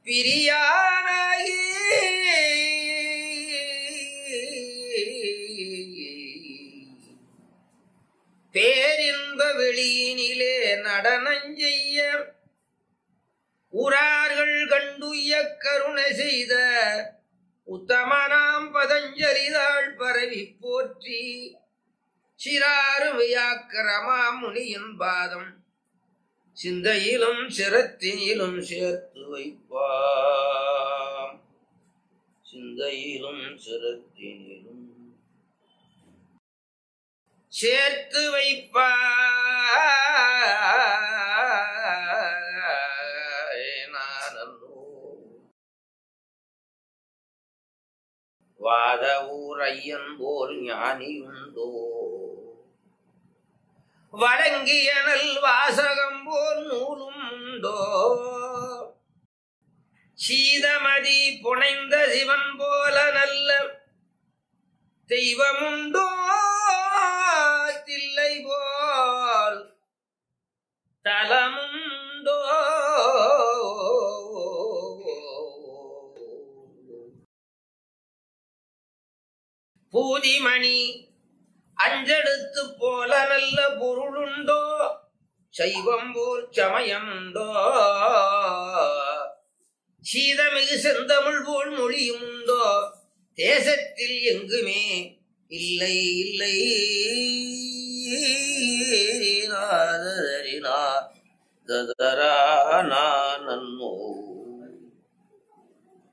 பிரியானாகி பேரின்ப வெளியினிலே நடனஞ்செய்ய உறார்கள் கண்டுய கருணை செய்த உத்தமனாம் பதஞ்சலிதாள் பரவி போற்றி சிறாருமையாக்கிரமா முனியின் பாதம் சிந்தையிலும் சிரத்தினிலும் சேர்த்து வைப்பாம் சிந்தையிலும் சிரத்தினிலும் சேர்த்து வைப்பா வாத ஊர் ஐயன் போல் ஞானியுண்டோ வழங்கியனல் வாசகம் போல் நூலும் உண்டோ சீதமதி புனைந்த சிவன் போல நல்ல தெய்வமுண்டோ தில்லை போல் தலமுண்டோ பூதிமணி அஞ்செடுத்து போல நல்ல பொருளுண்டோ சைவம் போல் சமயமுண்டோ சீதமிகு செந்தமிழ் போல் மொழியும் உண்டோ தேசத்தில் எங்குமே இல்லை இல்லை நாதரினா ததரா நான் நன்னோ